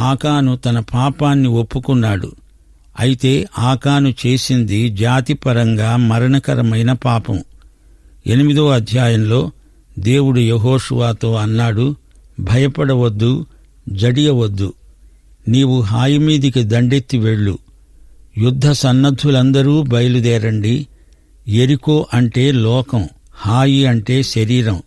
ఆకాను తన పాపాన్ని ఒప్పుకున్నాడు అయితే ఆకాను చేసింది జాతిపరంగా మరణకరమైన పాపం ఎనిమిదో అధ్యాయంలో దేవుడు యహోషువాతో అన్నాడు భయపడవద్దు జడియవద్దు నీవు హాయి మీదికి దండెత్తి వెళ్ళు యుద్ధ సన్నద్ధులందరూ బయలుదేరండి ఎరికో అంటే లోకం హాయి అంటే శరీరం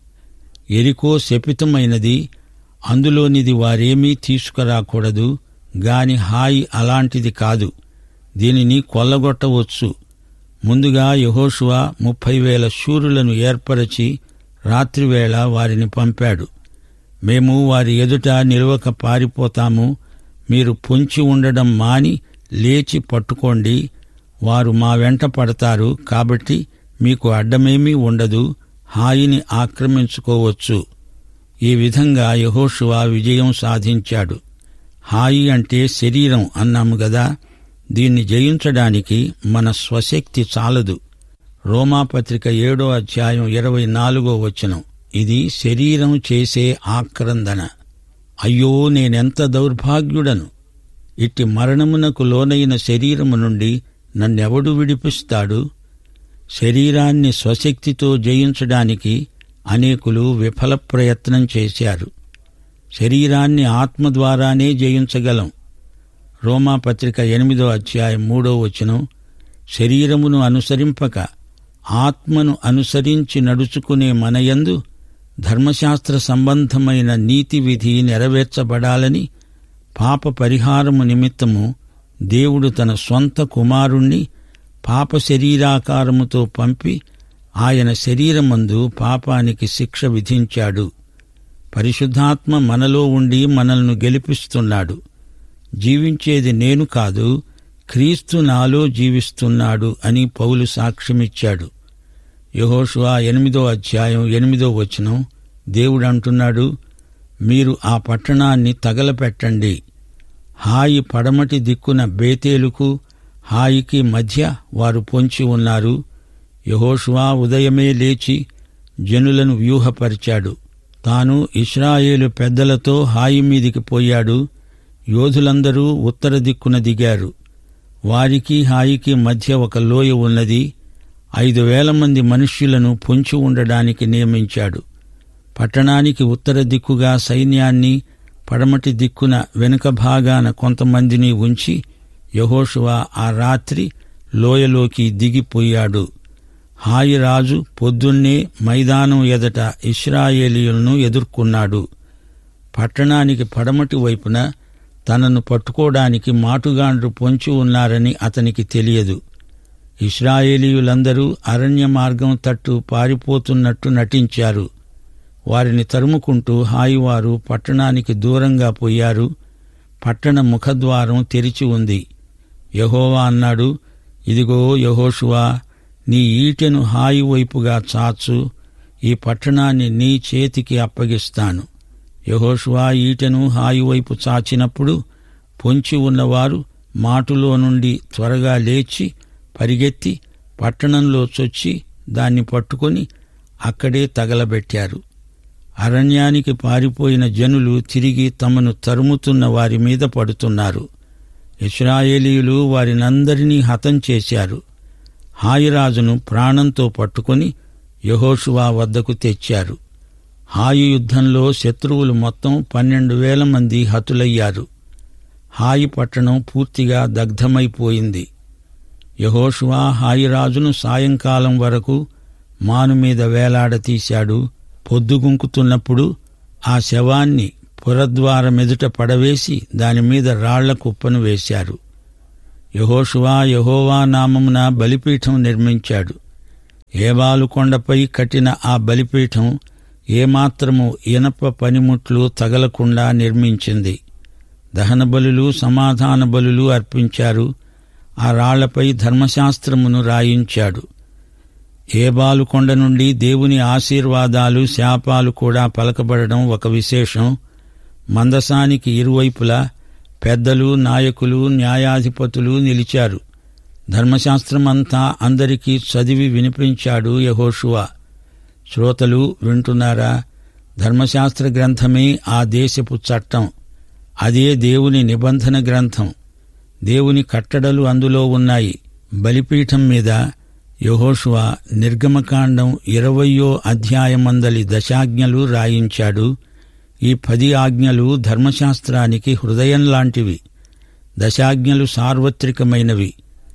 ఎరికో శపితమైనది అందులోనిది వారేమీ తీసుకురాకూడదు గాని హాయి అలాంటిది కాదు దీనిని కొల్లగొట్టవచ్చు ముందుగా యహోషువ ముప్పై వేల శూరులను ఏర్పరచి రాత్రివేళ వారిని పంపాడు మేము వారి ఎదుట నిలవక పారిపోతాము మీరు పొంచి ఉండడం మాని లేచి పట్టుకోండి వారు మా వెంట పడతారు కాబట్టి మీకు అడ్డమేమీ ఉండదు హాయిని ఆక్రమించుకోవచ్చు ఈ విధంగా యహోషువ విజయం సాధించాడు హాయి అంటే శరీరం అన్నాము గదా దీన్ని జయించడానికి మన స్వశక్తి చాలదు రోమాపత్రిక ఏడో అధ్యాయం ఇరవై నాలుగో వచనం ఇది శరీరం చేసే ఆక్రందన అయ్యో నేనెంత దౌర్భాగ్యుడను ఇట్టి మరణమునకు లోనైన శరీరము నుండి నన్నెవడు విడిపిస్తాడు శరీరాన్ని స్వశక్తితో జయించడానికి అనేకులు విఫల ప్రయత్నం చేశారు శరీరాన్ని ఆత్మ ద్వారానే జయించగలం రోమాపత్రిక ఎనిమిదో అధ్యాయం మూడో వచనం శరీరమును అనుసరింపక ఆత్మను అనుసరించి నడుచుకునే మనయందు ధర్మశాస్త్ర సంబంధమైన నీతి విధి నెరవేర్చబడాలని పాప పరిహారము నిమిత్తము దేవుడు తన స్వంత కుమారుణ్ణి పాప శరీరాకారముతో పంపి ఆయన శరీరమందు పాపానికి శిక్ష విధించాడు పరిశుద్ధాత్మ మనలో ఉండి మనల్ని గెలిపిస్తున్నాడు జీవించేది నేను కాదు క్రీస్తు నాలో జీవిస్తున్నాడు అని పౌలు సాక్ష్యమిచ్చాడు యహోషువా ఎనిమిదో అధ్యాయం ఎనిమిదో వచనం దేవుడు అంటున్నాడు మీరు ఆ పట్టణాన్ని తగలపెట్టండి హాయి పడమటి దిక్కున బేతేలుకు హాయికి మధ్య వారు పొంచి ఉన్నారు యహోషువా ఉదయమే లేచి జనులను వ్యూహపరిచాడు తాను ఇస్రాయేలు పెద్దలతో హాయి మీదికి పోయాడు యోధులందరూ ఉత్తర దిక్కున దిగారు వారికి హాయికి మధ్య ఒక లోయ ఉన్నది ఐదు వేల మంది మనుష్యులను పొంచి ఉండడానికి నియమించాడు పట్టణానికి ఉత్తర దిక్కుగా సైన్యాన్ని పడమటి దిక్కున వెనుక భాగాన కొంతమందిని ఉంచి యహోషువా ఆ రాత్రి లోయలోకి దిగిపోయాడు హాయి రాజు పొద్దున్నే మైదానం ఎదట ఇస్రాయేలీయులను ఎదుర్కొన్నాడు పట్టణానికి పడమటి వైపున తనను పట్టుకోవడానికి మాటుగాండ్రు పొంచి ఉన్నారని అతనికి తెలియదు ఇస్రాయేలీయులందరూ అరణ్య మార్గం తట్టు పారిపోతున్నట్టు నటించారు వారిని తరుముకుంటూ హాయివారు పట్టణానికి దూరంగా పోయారు పట్టణ ముఖద్వారం తెరిచి ఉంది యహోవా అన్నాడు ఇదిగో యహోషువా నీ ఈటెను హాయి వైపుగా చాచు ఈ పట్టణాన్ని నీ చేతికి అప్పగిస్తాను యహోషువా ఈటెను హాయి వైపు చాచినప్పుడు పొంచి ఉన్నవారు మాటులో నుండి త్వరగా లేచి పరిగెత్తి పట్టణంలో చొచ్చి దాన్ని పట్టుకొని అక్కడే తగలబెట్టారు అరణ్యానికి పారిపోయిన జనులు తిరిగి తమను తరుముతున్న వారి మీద పడుతున్నారు ఇస్రాయేలీయులు వారినందరినీ హతం చేశారు హాయిరాజును ప్రాణంతో పట్టుకొని యహోషువా వద్దకు తెచ్చారు హాయి యుద్ధంలో శత్రువులు మొత్తం పన్నెండు వేల మంది హతులయ్యారు హాయి పట్టణం పూర్తిగా దగ్ధమైపోయింది యహోషువా హాయిరాజును సాయంకాలం వరకు మాను మీద వేలాడతీశాడు పొద్దుగుంకుతున్నప్పుడు ఆ శవాన్ని పురద్వారమెదుట పడవేసి దానిమీద రాళ్ల కుప్పను వేశారు యహోషువా యహోవా నామమున బలిపీఠం నిర్మించాడు ఏబాలు కొండపై కట్టిన ఆ బలిపీఠం ఏమాత్రము ఇనప పనిముట్లు తగలకుండా నిర్మించింది దహన బలులు సమాధాన బలులు అర్పించారు ఆ రాళ్లపై ధర్మశాస్త్రమును రాయించాడు ఏబాలు కొండ నుండి దేవుని ఆశీర్వాదాలు శాపాలు కూడా పలకబడడం ఒక విశేషం మందసానికి ఇరువైపులా పెద్దలు నాయకులు న్యాయాధిపతులు నిలిచారు ధర్మశాస్త్రమంతా అందరికీ చదివి వినిపించాడు యహోషువా శ్రోతలు వింటున్నారా ధర్మశాస్త్ర గ్రంథమే ఆ దేశపు చట్టం అదే దేవుని నిబంధన గ్రంథం దేవుని కట్టడలు అందులో ఉన్నాయి బలిపీఠం మీద యహోషువ నిర్గమకాండం ఇరవయో అధ్యాయమందలి దశాజ్ఞలు రాయించాడు ఈ పది ఆజ్ఞలు ధర్మశాస్త్రానికి హృదయం లాంటివి దశాజ్ఞలు సార్వత్రికమైనవి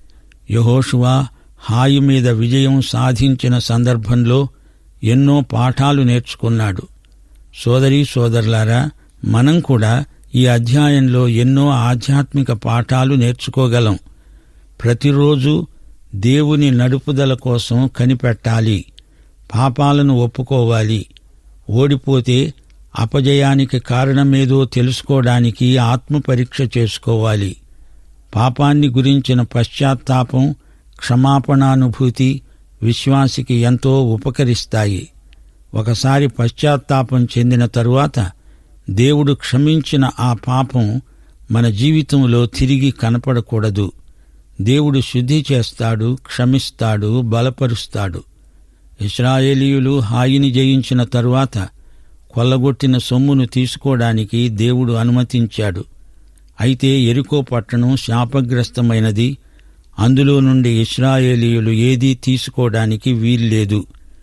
యహోషువ హాయి మీద విజయం సాధించిన సందర్భంలో ఎన్నో పాఠాలు నేర్చుకున్నాడు సోదరీ సోదరులారా మనం కూడా ఈ అధ్యాయంలో ఎన్నో ఆధ్యాత్మిక పాఠాలు నేర్చుకోగలం ప్రతిరోజు దేవుని నడుపుదల కోసం కనిపెట్టాలి పాపాలను ఒప్పుకోవాలి ఓడిపోతే అపజయానికి కారణమేదో తెలుసుకోవడానికి ఆత్మపరీక్ష చేసుకోవాలి పాపాన్ని గురించిన పశ్చాత్తాపం క్షమాపణానుభూతి విశ్వాసికి ఎంతో ఉపకరిస్తాయి ఒకసారి పశ్చాత్తాపం చెందిన తరువాత దేవుడు క్షమించిన ఆ పాపం మన జీవితంలో తిరిగి కనపడకూడదు దేవుడు శుద్ధి చేస్తాడు క్షమిస్తాడు బలపరుస్తాడు ఇస్రాయేలీయులు హాయిని జయించిన తరువాత కొల్లగొట్టిన సొమ్మును తీసుకోవడానికి దేవుడు అనుమతించాడు అయితే ఎరుకో పట్టణం శాపగ్రస్తమైనది అందులో నుండి ఇస్రాయేలీయులు ఏదీ తీసుకోవడానికి వీల్లేదు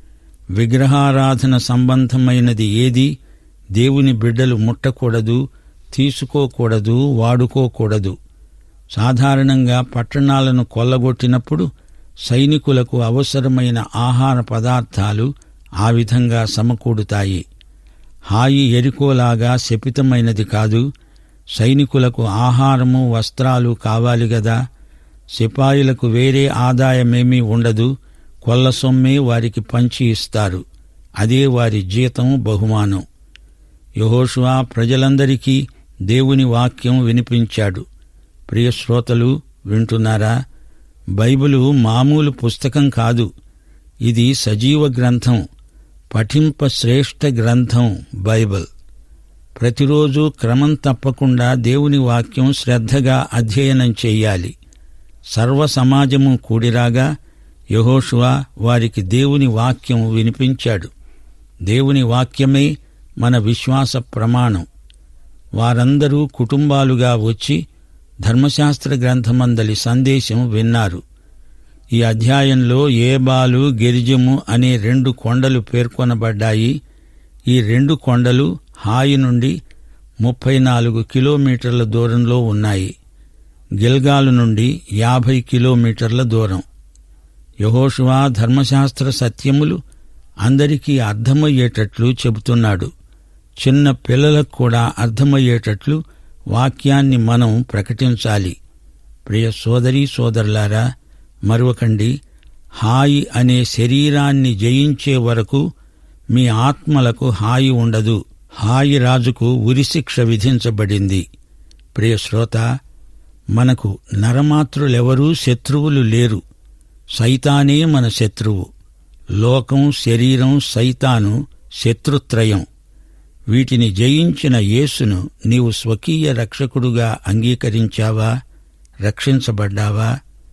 విగ్రహారాధన సంబంధమైనది ఏది దేవుని బిడ్డలు ముట్టకూడదు తీసుకోకూడదు వాడుకోకూడదు సాధారణంగా పట్టణాలను కొల్లగొట్టినప్పుడు సైనికులకు అవసరమైన ఆహార పదార్థాలు ఆ విధంగా సమకూడుతాయి హాయి ఎరుకోలాగా శపితమైనది కాదు సైనికులకు ఆహారము వస్త్రాలు కావాలి గదా సిపాయిలకు వేరే ఆదాయమేమీ ఉండదు కొల్ల సొమ్మే వారికి పంచి ఇస్తారు అదే వారి జీతం బహుమానం యహోషువా ప్రజలందరికీ దేవుని వాక్యం వినిపించాడు ప్రియ శ్రోతలు వింటున్నారా బైబిలు మామూలు పుస్తకం కాదు ఇది సజీవ గ్రంథం పఠింప శ్రేష్ఠ గ్రంథం బైబిల్ ప్రతిరోజు క్రమం తప్పకుండా దేవుని వాక్యం శ్రద్ధగా అధ్యయనం చెయ్యాలి సర్వ సమాజము కూడిరాగా యహోషువ వారికి దేవుని వాక్యం వినిపించాడు దేవుని వాక్యమే మన విశ్వాస ప్రమాణం వారందరూ కుటుంబాలుగా వచ్చి ధర్మశాస్త్ర గ్రంథమందలి సందేశం విన్నారు ఈ అధ్యాయంలో ఏబాలు గిరిజము అనే రెండు కొండలు పేర్కొనబడ్డాయి ఈ రెండు కొండలు హాయి నుండి ముప్పై నాలుగు కిలోమీటర్ల దూరంలో ఉన్నాయి గిల్గాలు నుండి యాభై కిలోమీటర్ల దూరం యహోషువా ధర్మశాస్త్ర సత్యములు అందరికీ అర్థమయ్యేటట్లు చెబుతున్నాడు చిన్న పిల్లలకు కూడా అర్థమయ్యేటట్లు వాక్యాన్ని మనం ప్రకటించాలి ప్రియ సోదరీ సోదరులారా మరొకండి హాయి అనే శరీరాన్ని జయించే వరకు మీ ఆత్మలకు హాయి ఉండదు హాయి రాజుకు ఉరిశిక్ష విధించబడింది ప్రియ శ్రోత మనకు నరమాతృలెవరూ శత్రువులు లేరు సైతానే మన శత్రువు లోకం శరీరం సైతాను శత్రుత్రయం వీటిని జయించిన యేసును నీవు స్వకీయ రక్షకుడుగా అంగీకరించావా రక్షించబడ్డావా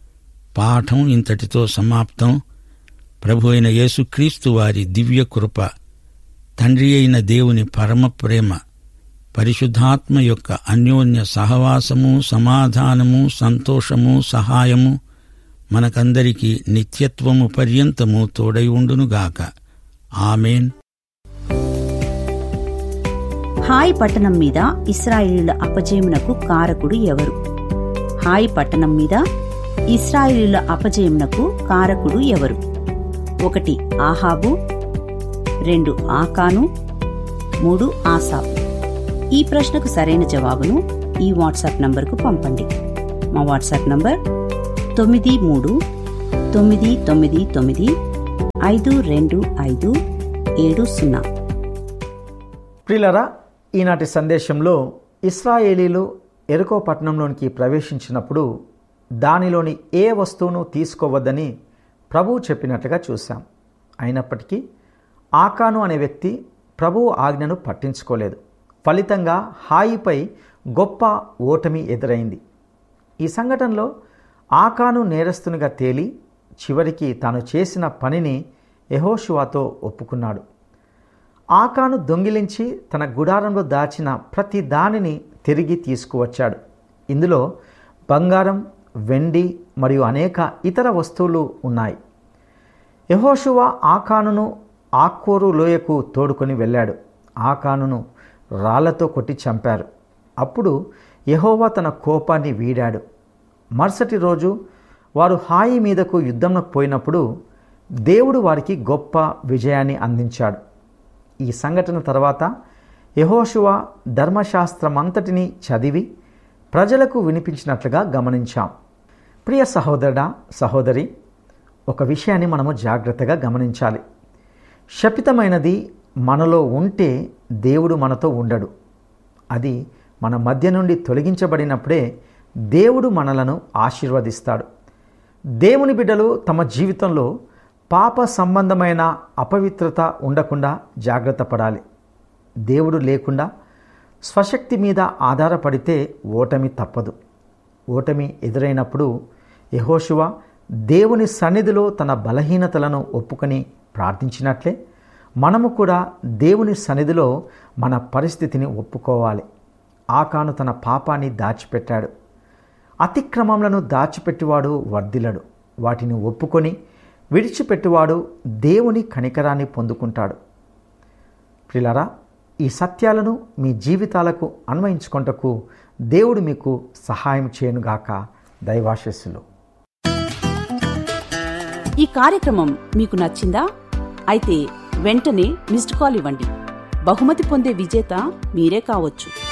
పాఠం ఇంతటితో సమాప్తం ప్రభు అయిన యేసుక్రీస్తు వారి దివ్య కృప తండ్రి అయిన దేవుని పరమ ప్రేమ పరిశుద్ధాత్మ యొక్క అన్యోన్య సహవాసము సమాధానము సంతోషము సహాయము మనకందరికీ నిత్యత్వము పర్యంతము తోడై ఉండునుగాక ఆమెన్ హాయ్ పట్టణం మీద ఇస్రాయేలీల అపజయమునకు కారకుడు ఎవరు హాయ్ పట్టణం మీద ఇస్రాయేలీల అపజయమునకు కారకుడు ఎవరు ఒకటి ఆహాబు రెండు ఆకాను మూడు ఆసాబు ఈ ప్రశ్నకు సరైన జవాబును ఈ వాట్సాప్ నంబర్కు పంపండి మా వాట్సాప్ నంబర్ తొమ్మిది మూడు తొమ్మిది తొమ్మిది తొమ్మిది ఐదు రెండు ఐదు ఏడు సున్నా ప్రియులరా ఈనాటి సందేశంలో ఇస్రాయేలీలు ఎరుకో పట్టణంలోనికి ప్రవేశించినప్పుడు దానిలోని ఏ వస్తువును తీసుకోవద్దని ప్రభువు చెప్పినట్లుగా చూశాం అయినప్పటికీ ఆకాను అనే వ్యక్తి ప్రభువు ఆజ్ఞను పట్టించుకోలేదు ఫలితంగా హాయిపై గొప్ప ఓటమి ఎదురైంది ఈ సంఘటనలో ఆకాను నేరస్తునిగా తేలి చివరికి తాను చేసిన పనిని యహోషువాతో ఒప్పుకున్నాడు ఆకాను దొంగిలించి తన గుడారంలో దాచిన ప్రతి దానిని తిరిగి తీసుకువచ్చాడు ఇందులో బంగారం వెండి మరియు అనేక ఇతర వస్తువులు ఉన్నాయి యహోషువ ఆకానును ఆక్కూరు లోయకు తోడుకొని వెళ్ళాడు ఆకానును రాళ్లతో కొట్టి చంపారు అప్పుడు యహోవా తన కోపాన్ని వీడాడు మరుసటి రోజు వారు హాయి మీదకు యుద్ధంకు పోయినప్పుడు దేవుడు వారికి గొప్ప విజయాన్ని అందించాడు ఈ సంఘటన తర్వాత యహోషువ ధర్మశాస్త్రమంతటిని చదివి ప్రజలకు వినిపించినట్లుగా గమనించాం ప్రియ సహోదరుడా సహోదరి ఒక విషయాన్ని మనము జాగ్రత్తగా గమనించాలి శపితమైనది మనలో ఉంటే దేవుడు మనతో ఉండడు అది మన మధ్య నుండి తొలగించబడినప్పుడే దేవుడు మనలను ఆశీర్వదిస్తాడు దేవుని బిడ్డలు తమ జీవితంలో పాప సంబంధమైన అపవిత్రత ఉండకుండా జాగ్రత్త పడాలి దేవుడు లేకుండా స్వశక్తి మీద ఆధారపడితే ఓటమి తప్పదు ఓటమి ఎదురైనప్పుడు యహోశువ దేవుని సన్నిధిలో తన బలహీనతలను ఒప్పుకొని ప్రార్థించినట్లే మనము కూడా దేవుని సన్నిధిలో మన పరిస్థితిని ఒప్పుకోవాలి ఆకాను తన పాపాన్ని దాచిపెట్టాడు అతిక్రమములను దాచిపెట్టివాడు వర్ధిలడు వాటిని ఒప్పుకొని విడిచిపెట్టువాడు దేవుని కనికరాన్ని పొందుకుంటాడు ప్రిలరా ఈ సత్యాలను మీ జీవితాలకు అన్వయించుకొంటకు దేవుడు మీకు సహాయం చేయనుగాక దైవాశస్సులు ఈ కార్యక్రమం మీకు నచ్చిందా అయితే వెంటనే మిస్డ్ కాల్ ఇవ్వండి బహుమతి పొందే విజేత మీరే కావచ్చు